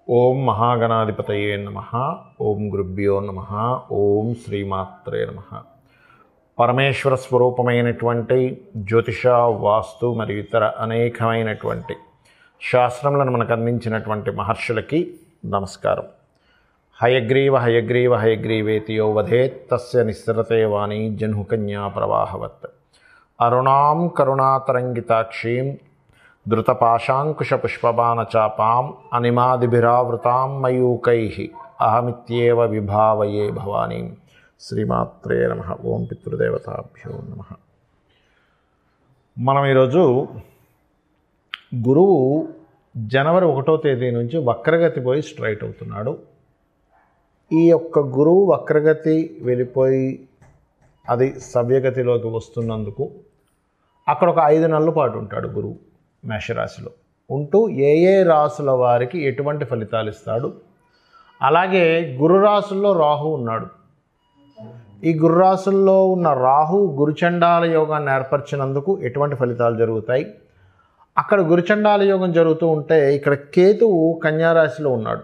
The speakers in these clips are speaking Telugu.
ఓం మహాగణాధిపతయే నమ ఓం గురుభ్యో నమ ఓం శ్రీమాత్రే నమ పరమేశ్వర స్వరూపమైనటువంటి జ్యోతిష వాస్తు మరియు ఇతర అనేకమైనటువంటి శాస్త్రములను మనకు అందించినటువంటి మహర్షులకి నమస్కారం హయగ్రీవ హయగ్రీవ హయగ్రీవేతియో వధేత్ తస్య నిస్సరతే వాణి జన్హుకన్యా ప్రవాహవత్ అరుణాం కరుణాతరంగితాక్షీం ధృతపాశాంకుశపుష్పబాణచాపాం అనిమాదిభిరావృతాం మయూకై అహమిత్యేవ విభావయే భవానీం శ్రీమాత్రే నమ ఓం పితృదేవతాభ్యో నమ మనం ఈరోజు గురువు జనవరి ఒకటో తేదీ నుంచి వక్రగతి పోయి స్ట్రైట్ అవుతున్నాడు ఈ యొక్క గురువు వక్రగతి వెళ్ళిపోయి అది సవ్యగతిలోకి వస్తున్నందుకు అక్కడ ఒక ఐదు నెలల పాటు ఉంటాడు గురువు మేషరాశిలో ఉంటూ ఏ ఏ రాసుల వారికి ఎటువంటి ఫలితాలు ఇస్తాడు అలాగే గురు రాసుల్లో రాహు ఉన్నాడు ఈ గురు రాసుల్లో ఉన్న రాహు గురుచండాల యోగాన్ని ఏర్పరిచినందుకు ఎటువంటి ఫలితాలు జరుగుతాయి అక్కడ గురుచండాల యోగం జరుగుతూ ఉంటే ఇక్కడ కేతువు కన్యారాశిలో ఉన్నాడు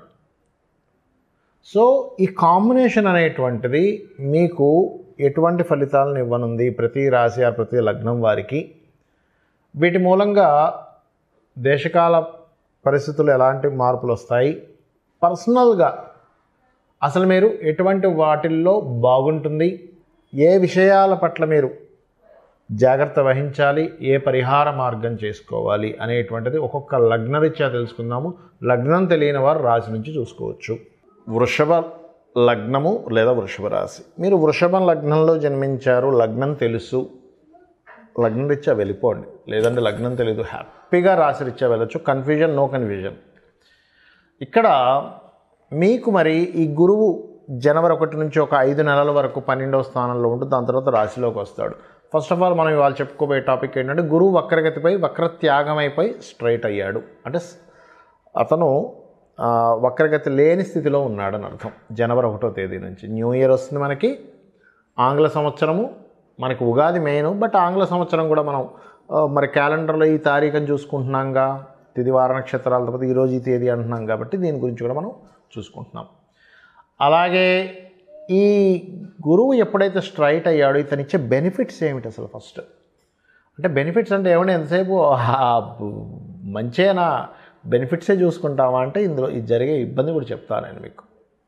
సో ఈ కాంబినేషన్ అనేటువంటిది మీకు ఎటువంటి ఫలితాలను ఇవ్వనుంది ప్రతి రాశి ఆ ప్రతి లగ్నం వారికి వీటి మూలంగా దేశకాల పరిస్థితులు ఎలాంటి మార్పులు వస్తాయి పర్సనల్గా అసలు మీరు ఎటువంటి వాటిల్లో బాగుంటుంది ఏ విషయాల పట్ల మీరు జాగ్రత్త వహించాలి ఏ పరిహార మార్గం చేసుకోవాలి అనేటువంటిది ఒక్కొక్క లగ్నరీత్యా తెలుసుకుందాము లగ్నం తెలియని వారు రాశి నుంచి చూసుకోవచ్చు వృషభ లగ్నము లేదా వృషభ రాశి మీరు వృషభ లగ్నంలో జన్మించారు లగ్నం తెలుసు లగ్నం రీత్యా వెళ్ళిపోండి లేదంటే లగ్నం తెలియదు హ్యాపీగా రాశి రీత్యా వెళ్ళొచ్చు కన్ఫ్యూజన్ నో కన్ఫ్యూజన్ ఇక్కడ మీకు మరి ఈ గురువు జనవరి ఒకటి నుంచి ఒక ఐదు నెలల వరకు పన్నెండవ స్థానంలో ఉంటూ దాని తర్వాత రాశిలోకి వస్తాడు ఫస్ట్ ఆఫ్ ఆల్ మనం ఇవాళ చెప్పుకోబోయే టాపిక్ ఏంటంటే గురువు వక్రగతిపై వక్రత్యాగమైపై స్ట్రైట్ అయ్యాడు అంటే స్- అతను ఆ, వక్రగతి లేని స్థితిలో ఉన్నాడని అర్థం జనవరి ఒకటో తేదీ నుంచి న్యూ ఇయర్ వస్తుంది మనకి ఆంగ్ల సంవత్సరము మనకి ఉగాది మెయిన్ బట్ ఆంగ్ల సంవత్సరం కూడా మనం ఆ, మరి క్యాలెండర్లో ఈ తారీఖుని చూసుకుంటున్నాంగా తిది వార నక్షత్రాల తర్వాత ఈరోజు ఈ తేదీ అంటున్నాం కాబట్టి దీని గురించి కూడా మనం చూసుకుంటున్నాం అలాగే ఈ గురువు ఎప్పుడైతే స్ట్రైట్ అయ్యాడో ఇతను ఇచ్చే బెనిఫిట్స్ ఏమిటి అసలు ఫస్ట్ అంటే బెనిఫిట్స్ అంటే ఏమంటే ఎంతసేపు ఆ మంచేనా బెనిఫిట్సే చూసుకుంటామా అంటే ఇందులో ఇది జరిగే ఇబ్బంది కూడా చెప్తాను నేను మీకు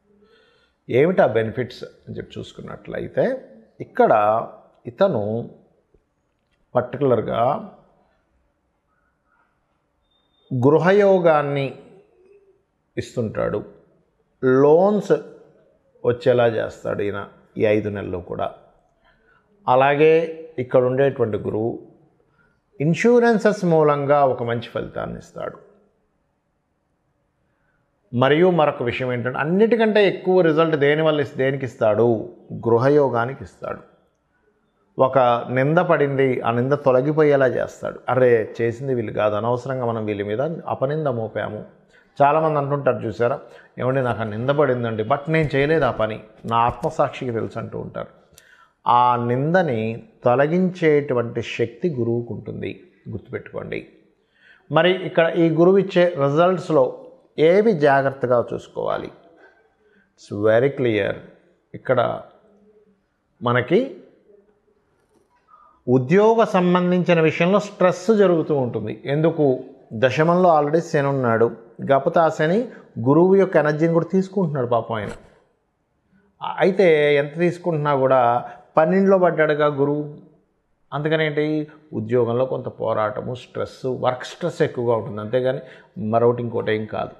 ఏమిటి ఆ బెనిఫిట్స్ అని చెప్పి చూసుకున్నట్లయితే ఇక్కడ ఇతను పర్టికులర్గా గృహయోగాన్ని ఇస్తుంటాడు లోన్స్ వచ్చేలా చేస్తాడు ఈయన ఈ ఐదు నెలలు కూడా అలాగే ఇక్కడ ఉండేటువంటి గురువు ఇన్సూరెన్సెస్ మూలంగా ఒక మంచి ఫలితాన్ని ఇస్తాడు మరియు మరొక విషయం ఏంటంటే అన్నిటికంటే ఎక్కువ రిజల్ట్ దేనివల్ల ఇస్- దేనికి ఇస్తాడు గృహయోగానికి ఇస్తాడు ఒక నింద పడింది ఆ నింద తొలగిపోయేలా చేస్తాడు అరే చేసింది వీళ్ళు కాదు అనవసరంగా మనం వీళ్ళ మీద అపనింద మోపాము చాలామంది అంటుంటారు చూసారా ఏమండి నాకు ఆ నింద పడిందండి బట్ నేను చేయలేదు ఆ పని నా ఆత్మసాక్షికి తెలుసు అంటూ ఉంటారు ఆ నిందని తొలగించేటువంటి శక్తి గురువుకు ఉంటుంది గుర్తుపెట్టుకోండి మరి ఇక్కడ ఈ గురువు ఇచ్చే రిజల్ట్స్లో ఏవి జాగ్రత్తగా చూసుకోవాలి ఇట్స్ వెరీ క్లియర్ ఇక్కడ మనకి ఉద్యోగ సంబంధించిన విషయంలో స్ట్రెస్ జరుగుతూ ఉంటుంది ఎందుకు దశమంలో ఆల్రెడీ శని ఉన్నాడు కాకపోతే ఆ శని గురువు యొక్క ఎనర్జీని కూడా తీసుకుంటున్నాడు పాపం ఆయన అయితే ఎంత తీసుకుంటున్నా కూడా పన్నెండులో పడ్డాడుగా గురువు అందుకని ఏంటి ఉద్యోగంలో కొంత పోరాటము స్ట్రెస్ వర్క్ స్ట్రెస్ ఎక్కువగా ఉంటుంది అంతేగాని మరొకటి ఇంకోటి ఏం కాదు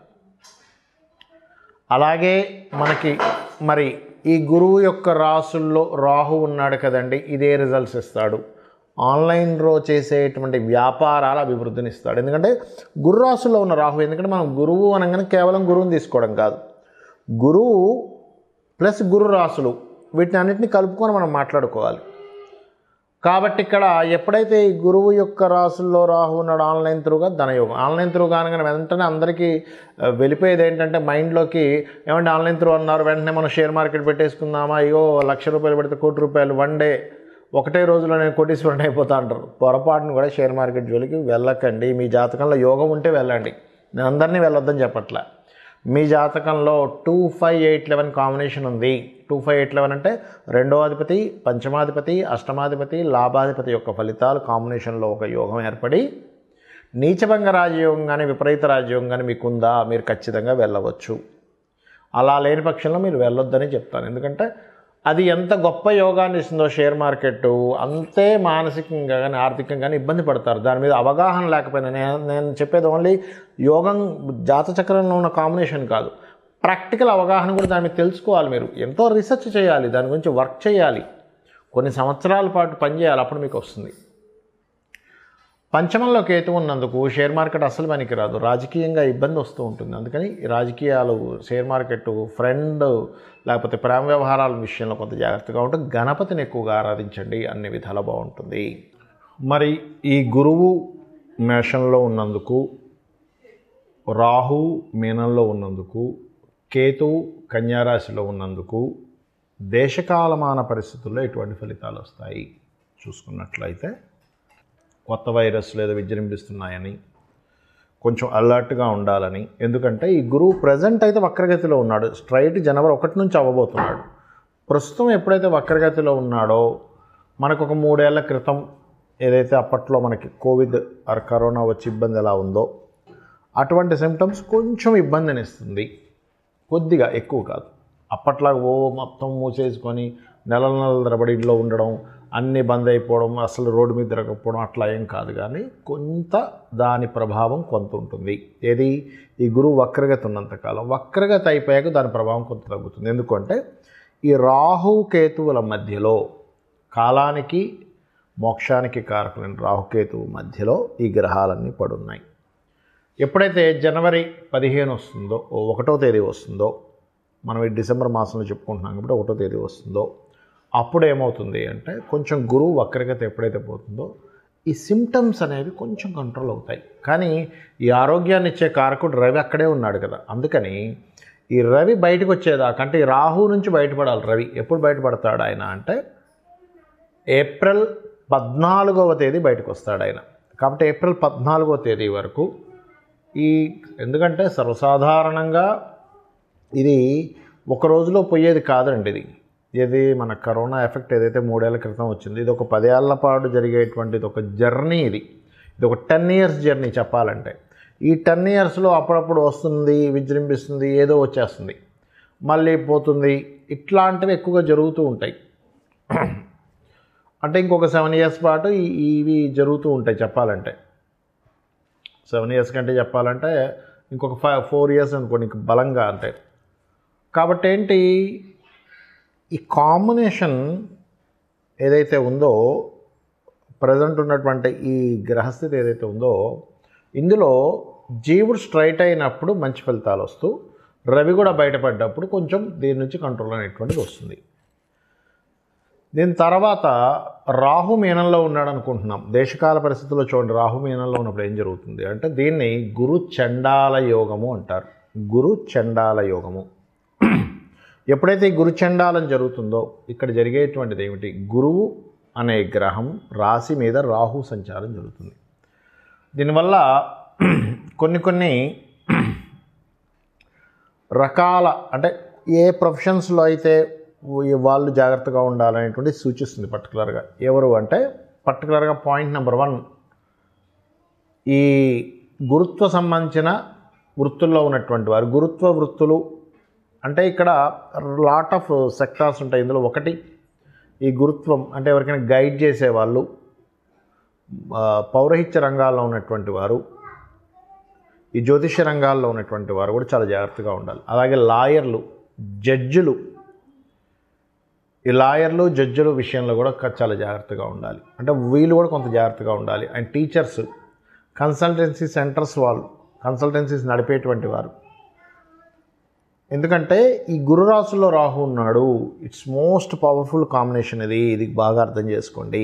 అలాగే మనకి మరి ఈ గురువు యొక్క రాసుల్లో రాహు ఉన్నాడు కదండి ఇదే రిజల్ట్స్ ఇస్తాడు ఆన్లైన్లో చేసేటువంటి వ్యాపారాల అభివృద్ధిని ఇస్తాడు ఎందుకంటే గురు రాసుల్లో ఉన్న రాహు ఎందుకంటే మనం గురువు అనగానే కేవలం గురువుని తీసుకోవడం కాదు గురువు ప్లస్ గురు రాసులు వీటిని అన్నిటిని కలుపుకొని మనం మాట్లాడుకోవాలి కాబట్టి ఇక్కడ ఎప్పుడైతే ఈ గురువు యొక్క రాసుల్లో రాహు ఉన్నాడు ఆన్లైన్ త్రూగా ధనయోగం ఆన్లైన్ త్రూ కానగానే వెంటనే అందరికీ ఆ, వెళ్ళిపోయేది ఏంటంటే మైండ్లోకి ఏమంటే ఆన్లైన్ త్రూ అన్నారు వెంటనే మనం షేర్ మార్కెట్ పెట్టేసుకుందామా అయ్యో లక్ష రూపాయలు పెడితే కోటి రూపాయలు వన్ డే ఒకటే రోజులో నేను కోటీశ్వరుని అయిపోతా అంటారు పొరపాటును కూడా షేర్ మార్కెట్ జోలికి వెళ్ళకండి మీ జాతకంలో యోగం ఉంటే వెళ్ళండి నేను అందరినీ వెళ్ళొద్దని చెప్పట్లే మీ జాతకంలో two five eight eleven combination ఉంది టూ ఫైవ్ ఎయిట్ లెవెన్ అంటే రెండో అధిపతి పంచమాధిపతి అష్టమాధిపతి లాభాధిపతి యొక్క ఫలితాలు కాంబినేషన్లో ఒక యోగం ఏర్పడి నీచభంగ రాజయోగం కానీ విపరీత రాజయోగం కానీ మీకుందా మీరు ఖచ్చితంగా వెళ్ళవచ్చు అలా లేని పక్షంలో మీరు వెళ్ళొద్దని చెప్తాను ఎందుకంటే అది ఎంత గొప్ప యోగాన్ని ఇస్తుందో షేర్ మార్కెట్ అంతే మానసికంగా కానీ ఆర్థికంగా కానీ ఇబ్బంది పడతారు దాని మీద అవగాహన లేకపోయినా నేను నేను చెప్పేది ఓన్లీ యోగం జాతచక్రంలో ఉన్న కాంబినేషన్ కాదు ప్రాక్టికల్ అవగాహన కూడా దాని మీద తెలుసుకోవాలి మీరు ఎంతో రీసెర్చ్ చేయాలి దాని గురించి వర్క్ చేయాలి కొన్ని సంవత్సరాల పాటు పనిచేయాలి అప్పుడు మీకు వస్తుంది పంచమంలో కేతు ఉన్నందుకు షేర్ మార్కెట్ అసలు పనికిరాదు రాజకీయంగా ఇబ్బంది వస్తూ ఉంటుంది అందుకని ఈ రాజకీయాలు షేర్ మార్కెట్ ఫ్రెండ్ లేకపోతే ప్రేమ వ్యవహారాల విషయంలో కొంత జాగ్రత్తగా ఉంటే గణపతిని ఎక్కువగా ఆరాధించండి అన్ని విధాలా బాగుంటుంది మరి ఈ గురువు మేషంలో ఉన్నందుకు రాహు మీనంలో ఉన్నందుకు కేతు కన్యారాశిలో ఉన్నందుకు దేశకాలమాన పరిస్థితుల్లో ఎటువంటి ఫలితాలు వస్తాయి చూసుకున్నట్లయితే కొత్త వైరస్లు ఏదో విజృంభిస్తున్నాయని కొంచెం అలర్ట్గా ఉండాలని ఎందుకంటే ఈ గురువు ప్రజెంట్ అయితే వక్రగతిలో ఉన్నాడు స్ట్రైట్ జనవరి ఒకటి నుంచి అవ్వబోతున్నాడు ప్రస్తుతం ఎప్పుడైతే వక్రగతిలో ఉన్నాడో మనకు ఒక మూడేళ్ల క్రితం ఏదైతే అప్పట్లో మనకి కోవిడ్ ఆర్ కరోనా వచ్చి ఇబ్బంది ఎలా ఉందో అటువంటి సిమ్టమ్స్ కొంచెం ఇబ్బందిని ఇస్తుంది కొద్దిగా ఎక్కువ కాదు అప్పట్లాగా ఓ మొత్తం మూసేసుకొని నెలల నెలల తరబడి ఇంట్లో ఉండడం అన్నీ బంద్ అయిపోవడం అసలు రోడ్డు మీద తిరగకపోవడం అట్లా ఏం కాదు కానీ కొంత దాని ప్రభావం కొంత ఉంటుంది ఏది ఈ గురువు వక్రగతి ఉన్నంతకాలం వక్రగతి అయిపోయాక దాని ప్రభావం కొంత తగ్గుతుంది ఎందుకంటే ఈ రాహు కేతువుల మధ్యలో కాలానికి మోక్షానికి కారకులైన రాహుకేతువు మధ్యలో ఈ గ్రహాలన్నీ పడున్నాయి ఎప్పుడైతే జనవరి పదిహేను వస్తుందో ఓ ఒకటో తేదీ వస్తుందో మనం ఈ డిసెంబర్ మాసంలో చెప్పుకుంటున్నాం కాబట్టి ఒకటో తేదీ వస్తుందో అప్పుడు ఏమవుతుంది అంటే కొంచెం గురువు వక్రగతి ఎప్పుడైతే పోతుందో ఈ సిమ్టమ్స్ అనేవి కొంచెం కంట్రోల్ అవుతాయి కానీ ఈ ఆరోగ్యాన్ని ఇచ్చే కారకుడు రవి అక్కడే ఉన్నాడు కదా అందుకని ఈ రవి బయటకు వచ్చేదాకా అంటే ఈ రాహు నుంచి బయటపడాలి రవి ఎప్పుడు బయటపడతాడు ఆయన అంటే ఏప్రిల్ పద్నాలుగవ తేదీ బయటకు వస్తాడు ఆయన కాబట్టి ఏప్రిల్ పద్నాలుగవ తేదీ వరకు ఈ ఎందుకంటే సర్వసాధారణంగా ఇది ఒక రోజులో పోయేది కాదండి ఇది ఇది మన కరోనా ఎఫెక్ట్ ఏదైతే మూడేళ్ల క్రితం వచ్చింది ఇది ఒక పదేళ్ల పాటు జరిగేటువంటిది ఒక జర్నీ ఇది ఇది ఒక టెన్ ఇయర్స్ జర్నీ చెప్పాలంటే ఈ టెన్ ఇయర్స్లో అప్పుడప్పుడు వస్తుంది విజృంభిస్తుంది ఏదో వచ్చేస్తుంది మళ్ళీ పోతుంది ఇట్లాంటివి ఎక్కువగా జరుగుతూ ఉంటాయి అంటే ఇంకొక సెవెన్ ఇయర్స్ పాటు ఈ- ఇవి జరుగుతూ ఉంటాయి చెప్పాలంటే సెవెన్ ఇయర్స్ కంటే చెప్పాలంటే ఇంకొక ఫైవ్ ఫోర్ ఇయర్స్ అనుకోండి ఇంక బలంగా అంటే కాబట్టి ఏంటి ఈ కాంబినేషన్ ఏదైతే ఉందో ప్రజెంట్ ఉన్నటువంటి ఈ గ్రహస్థితి ఏదైతే ఉందో ఇందులో జీవుడు స్ట్రైట్ అయినప్పుడు మంచి ఫలితాలు వస్తూ రవి కూడా బయటపడ్డప్పుడు కొంచెం దీని నుంచి కంట్రోల్ అనేటువంటిది వస్తుంది దీని తర్వాత రాహు మీనంలో ఉన్నాడు అనుకుంటున్నాం దేశకాల పరిస్థితుల్లో చూడండి రాహు మీనంలో ఉన్నప్పుడు ఏం జరుగుతుంది అంటే దీన్ని గురు చండాల యోగము అంటారు గురు చండాల యోగము ఎప్పుడైతే ఈ గురు చండాలం జరుగుతుందో ఇక్కడ జరిగేటువంటిది ఏమిటి గురువు అనే గ్రహం రాశి మీద రాహు సంచారం జరుగుతుంది దీనివల్ల కొన్ని కొన్ని రకాల అంటే ఏ ప్రొఫెషన్స్లో అయితే ఈ- వాళ్ళు జాగ్రత్తగా ఉండాలనేటువంటి సూచిస్తుంది పర్టికులర్గా ఎవరు అంటే పర్టికులర్గా పాయింట్ నెంబర్ వన్ ఈ గురుత్వ సంబంధించిన వృత్తుల్లో ఉన్నటువంటి వారు గురుత్వ వృత్తులు అంటే ఇక్కడ లాట్ ఆఫ్ సెక్టార్స్ ఉంటాయి ఇందులో ఒకటి ఈ గురుత్వం అంటే ఎవరికైనా గైడ్ చేసేవాళ్ళు ఆ, పౌరహిత్య రంగాల్లో ఉన్నటువంటి వారు ఈ జ్యోతిష్య రంగాల్లో ఉన్నటువంటి వారు కూడా చాలా జాగ్రత్తగా ఉండాలి అలాగే లాయర్లు జడ్జిలు ఈ లాయర్లు జడ్జిల విషయంలో కూడా క- చాలా జాగ్రత్తగా ఉండాలి అంటే వీళ్ళు కూడా కొంత జాగ్రత్తగా ఉండాలి అండ్ టీచర్స్ కన్సల్టెన్సీ సెంటర్స్ వాళ్ళు కన్సల్టెన్సీస్ నడిపేటువంటి వారు ఎందుకంటే ఈ గురు రాశుల్లో రాహు ఉన్నాడు ఇట్స్ మోస్ట్ పవర్ఫుల్ కాంబినేషన్ ఇది ఇది బాగా అర్థం చేసుకోండి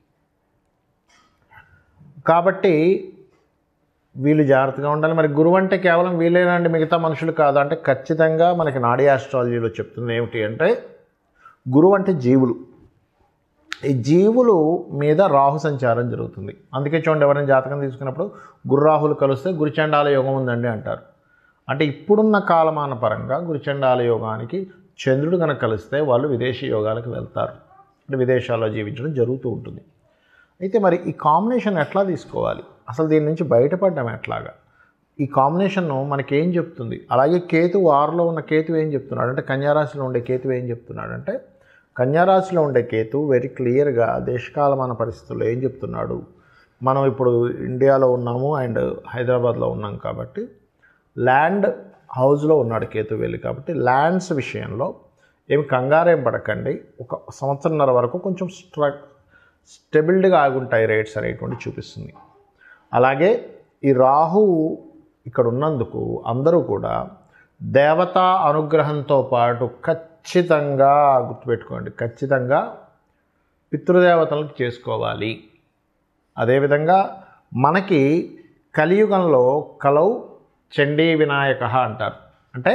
కాబట్టి వీళ్ళు జాగ్రత్తగా ఉండాలి మరి గురువు అంటే కేవలం వీళ్ళేనండి మిగతా మనుషులు కాదు అంటే ఖచ్చితంగా మనకి నాడీ ఆస్ట్రాలజీలో చెప్తుంది ఏమిటి అంటే గురువు అంటే జీవులు ఈ జీవులు మీద రాహు సంచారం జరుగుతుంది అందుకే చూడండి ఎవరైనా జాతకం తీసుకున్నప్పుడు గురు రాహులు కలిస్తే గురుచండాల యోగం ఉందండి అంటారు అంటే ఇప్పుడున్న కాలమాన పరంగా గురుచండాల యోగానికి చంద్రుడు కనుక కలిస్తే వాళ్ళు విదేశీ యోగాలకు వెళ్తారు అంటే విదేశాల్లో జీవించడం జరుగుతూ ఉంటుంది అయితే మరి ఈ కాంబినేషన్ ఎట్లా తీసుకోవాలి అసలు దీని నుంచి బయటపడడం ఎట్లాగా ఈ కాంబినేషన్ మనకి ఏం చెప్తుంది అలాగే కేతు ఆరులో ఉన్న కేతు ఏం చెప్తున్నాడు అంటే కన్యారాశిలో ఉండే కేతు ఏం చెప్తున్నాడు అంటే కన్యారాశిలో ఉండే కేతు వెరీ క్లియర్గా దేశకాలమాన పరిస్థితుల్లో ఏం చెప్తున్నాడు మనం ఇప్పుడు ఇండియాలో ఉన్నాము అండ్ హైదరాబాద్లో ఉన్నాం కాబట్టి ల్యాండ్ హౌస్లో ఉన్నాడు కేతు వెళ్ళి కాబట్టి ల్యాండ్స్ విషయంలో ఏమి కంగారేం పడకండి ఒక సంవత్సరంన్నర వరకు కొంచెం స్ట్ర స్టెబిలిటీగా ఆగుంటాయి రేట్స్ అనేటువంటి చూపిస్తుంది అలాగే ఈ రాహువు ఇక్కడ ఉన్నందుకు అందరూ కూడా దేవతా అనుగ్రహంతో పాటు ఖచ్చితంగా గుర్తుపెట్టుకోండి ఖచ్చితంగా పితృదేవతలకు చేసుకోవాలి అదేవిధంగా మనకి కలియుగంలో కలౌ చండీ వినాయక అంటారు అంటే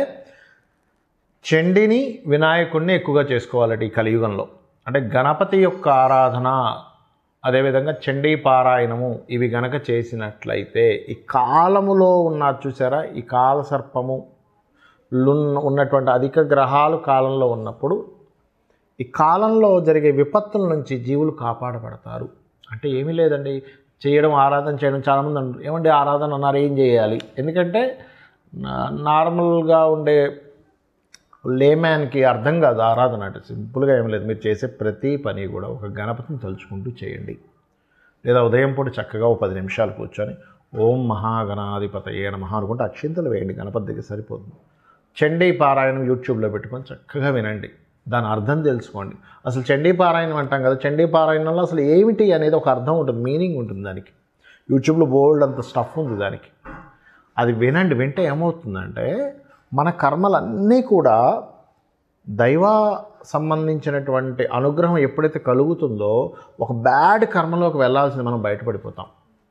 చండిని వినాయకుడిని ఎక్కువగా చేసుకోవాలట ఈ కలియుగంలో అంటే గణపతి యొక్క ఆరాధన అదేవిధంగా చండీ పారాయణము ఇవి గనక చేసినట్లయితే ఈ కాలములో ఉన్న చూసారా ఈ కాల సర్పము లున్న ఉన్నటువంటి అధిక గ్రహాలు కాలంలో ఉన్నప్పుడు ఈ కాలంలో జరిగే విపత్తుల నుంచి జీవులు కాపాడబడతారు అంటే ఏమీ లేదండి చేయడం ఆరాధన చేయడం చాలామంది అంటారు ఏమండి ఆరాధన అన్నారు ఏం చేయాలి ఎందుకంటే నా- నార్మల్గా ఉండే లేమ్యాన్కి అర్థం కాదు ఆరాధన అంటే సింపుల్గా ఏం లేదు మీరు చేసే ప్రతి పని కూడా ఒక గణపతిని తలుచుకుంటూ చేయండి లేదా ఉదయం పూట చక్కగా ఓ పది నిమిషాలు కూర్చొని ఓం మహాగణాధిపతయే నమః అనుకుంటే అక్షింతలు వేయండి గణపతి దగ్గర సరిపోతుంది చండీ పారాయణం యూట్యూబ్లో పెట్టుకొని చక్కగా వినండి దాని అర్థం తెలుసుకోండి అసలు చండీ పారాయణం అంటాం కదా చండీ పారాయణంలో అసలు ఏమిటి అనేది ఒక అర్థం ఉంటుంది మీనింగ్ ఉంటుంది దానికి యూట్యూబ్లో బోల్డ్ అంత స్టఫ్ ఉంది దానికి అది వినండి వింటే ఏమవుతుందంటే మన కర్మలన్నీ కూడా దైవ సంబంధించినటువంటి అనుగ్రహం ఎప్పుడైతే కలుగుతుందో ఒక బ్యాడ్ కర్మలోకి వెళ్ళాల్సింది మనం బయటపడిపోతాం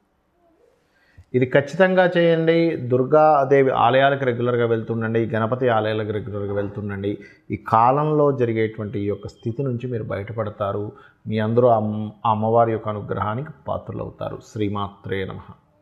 ఇది ఖచ్చితంగా చేయండి దుర్గాదేవి ఆలయాలకు రెగ్యులర్గా వెళ్తుండండి గణపతి ఆలయాలకు రెగ్యులర్గా వెళ్తుండండి ఈ కాలంలో జరిగేటువంటి ఈ యొక్క స్థితి నుంచి మీరు బయటపడతారు మీ అందరూ అమ్- ఆ అమ్మవారి యొక్క అనుగ్రహానికి పాత్రలవుతారు శ్రీమాత్రే నమః